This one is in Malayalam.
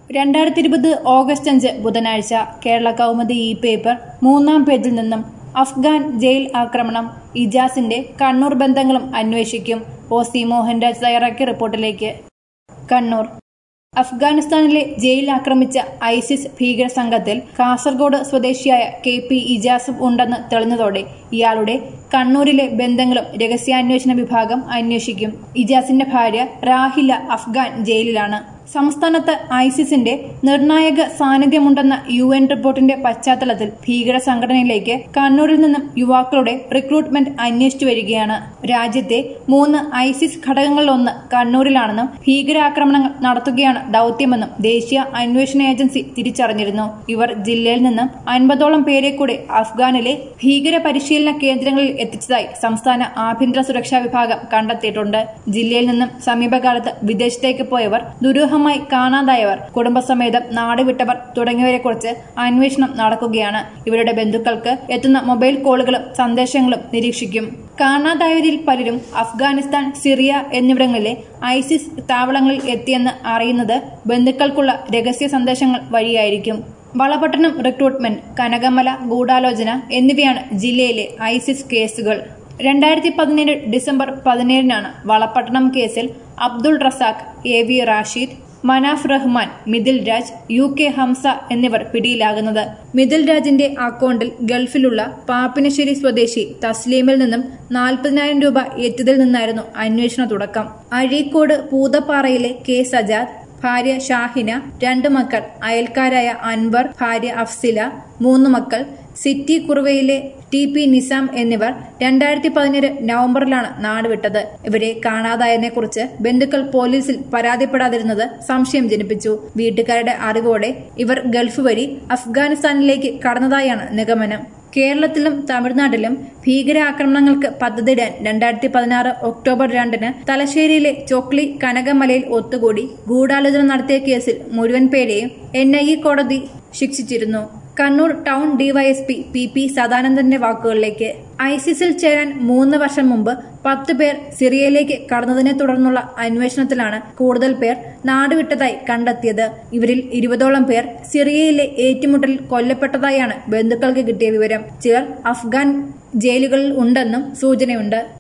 രണ്ടായിരത്തി ഇരുപത് ഓഗസ്റ്റ് അഞ്ച് ബുധനാഴ്ച കേരള കൗമുദി ഇ പേപ്പർ മൂന്നാം പേജിൽ നിന്നും അഫ്ഗാൻ ജയിൽ ആക്രമണം ഇജാസിന്റെ കണ്ണൂർ ബന്ധങ്ങളും അന്വേഷിക്കും ഒ സി മോഹൻരാജ് തയ്യാറാക്കിയ റിപ്പോർട്ടിലേക്ക് കണ്ണൂർ അഫ്ഗാനിസ്ഥാനിലെ ജയിൽ ആക്രമിച്ച ഐസിസ് ഭീകര സംഘത്തിൽ കാസർഗോഡ് സ്വദേശിയായ കെ പി ഇജാസും ഉണ്ടെന്ന് തെളിഞ്ഞതോടെ ഇയാളുടെ കണ്ണൂരിലെ ബന്ധങ്ങളും രഹസ്യാന്വേഷണ വിഭാഗം അന്വേഷിക്കും ഇജാസിന്റെ ഭാര്യ റാഹില അഫ്ഗാൻ ജയിലിലാണ് സംസ്ഥാനത്ത് ഐസിസിന്റെ നിർണായക സാന്നിധ്യമുണ്ടെന്ന യു എൻ റിപ്പോർട്ടിന്റെ പശ്ചാത്തലത്തിൽ ഭീകര സംഘടനയിലേക്ക് കണ്ണൂരിൽ നിന്നും യുവാക്കളുടെ റിക്രൂട്ട്മെന്റ് അന്വേഷിച്ചു വരികയാണ് രാജ്യത്തെ മൂന്ന് ഐസിസ് ഘടകങ്ങളിലൊന്ന് കണ്ണൂരിലാണെന്നും ഭീകരാക്രമണങ്ങൾ നടത്തുകയാണ് ദൌത്യമെന്നും ദേശീയ അന്വേഷണ ഏജൻസി തിരിച്ചറിഞ്ഞിരുന്നു ഇവർ ജില്ലയിൽ നിന്നും അൻപതോളം പേരെ കൂടി അഫ്ഗാനിലെ ഭീകര പരിശീലന കേന്ദ്രങ്ങളിൽ എത്തിച്ചതായി സംസ്ഥാന ആഭ്യന്തര സുരക്ഷാ വിഭാഗം കണ്ടെത്തിയിട്ടുണ്ട് ജില്ലയിൽ നിന്നും സമീപകാലത്ത് വിദേശത്തേക്ക് പോയവർ ദുരൂഹമായി കാണാതായവർ കുടുംബസമേതം നാടുവിട്ടവർ തുടങ്ങിയവരെക്കുറിച്ച് അന്വേഷണം നടക്കുകയാണ് ഇവരുടെ ബന്ധുക്കൾക്ക് എത്തുന്ന മൊബൈൽ കോളുകളും സന്ദേശങ്ങളും നിരീക്ഷിക്കും കാണാതായവരിൽ പലരും അഫ്ഗാനിസ്ഥാൻ സിറിയ എന്നിവിടങ്ങളിലെ ഐസിസ് താവളങ്ങളിൽ എത്തിയെന്ന് അറിയുന്നത് ബന്ധുക്കൾക്കുള്ള രഹസ്യ സന്ദേശങ്ങൾ വഴിയായിരിക്കും വളപട്ടണം റിക്രൂട്ട്മെന്റ് കനകമല ഗൂഢാലോചന എന്നിവയാണ് ജില്ലയിലെ ഐസിസ് കേസുകൾ രണ്ടായിരത്തി പതിനേഴ് ഡിസംബർ പതിനേഴിനാണ് വളപട്ടണം കേസിൽ Abdul Razak A V Rasheed Manaf Rahman Mithil Raj U K Hamsa എന്നിവർ പിടിയിലാകുന്നത് മിഥിൽ രാജിന്റെ അക്കൗണ്ടിൽ ഗൾഫിലുള്ള പാപ്പിനശ്ശേരി സ്വദേശി തസ്ലീമിൽ നിന്നും നാൽപ്പതിനായിരം രൂപ എത്തിയതിൽ നിന്നായിരുന്നു അന്വേഷണ തുടക്കം അഴീക്കോട് പൂതപ്പാറയിലെ കെ സജാദ് ഭാര്യ ഷാഹിന രണ്ട് മക്കൾ അയൽക്കാരായ അൻവർ ഭാര്യ അഫ്സില മൂന്ന് മക്കൾ സിറ്റി കുറുവയിലെ ടി പി നിസാം എന്നിവർ രണ്ടായിരത്തി പതിനേഴ് നവംബറിലാണ് നാടുവിട്ടത് ഇവരെ കാണാതായതിനെ കുറിച്ച് ബന്ധുക്കൾ പോലീസിൽ പരാതിപ്പെടാതിരുന്നത് സംശയം ജനിപ്പിച്ചു വീട്ടുകാരുടെ അറിവോടെ ഇവർ ഗൾഫ് വഴി അഫ്ഗാനിസ്ഥാനിലേക്ക് കടന്നതായാണ് നിഗമനം കേരളത്തിലും തമിഴ്നാട്ടിലും ഭീകരാക്രമണങ്ങൾക്ക് പദ്ധതിയിടാൻ രണ്ടായിരത്തി പതിനാറ് ഒക്ടോബർ രണ്ടിന് തലശ്ശേരിയിലെ ചൊക്ലി കനകമലയിൽ ഒത്തുകൂടി ഗൂഢാലോചന നടത്തിയ കേസിൽ മുഴുവൻ പേരെയും എൻ ഐ എ കോടതി ശിക്ഷിച്ചിരുന്നു Kannur town DYSP P P സദാനന്ദന്റെ വാക്കുകളിലേക്ക് ഐസിസിൽ ചേരാൻ മൂന്ന് വർഷം മുമ്പ് പത്ത് പേർ സിറിയയിലേക്ക് കടന്നതിനെ തുടർന്നുള്ള അന്വേഷണത്തിലാണ് കൂടുതൽ പേർ നാടുവിട്ടതായി കണ്ടെത്തിയത് ഇവരിൽ ഇരുപതോളം പേർ സിറിയയിലെ ഏറ്റുമുട്ടലിൽ കൊല്ലപ്പെട്ടതായാണ് ബന്ധുക്കൾക്ക് കിട്ടിയ വിവരം ചിലർ അഫ്ഗാൻ ജയിലുകളിൽ ഉണ്ടെന്നും സൂചനയുണ്ട്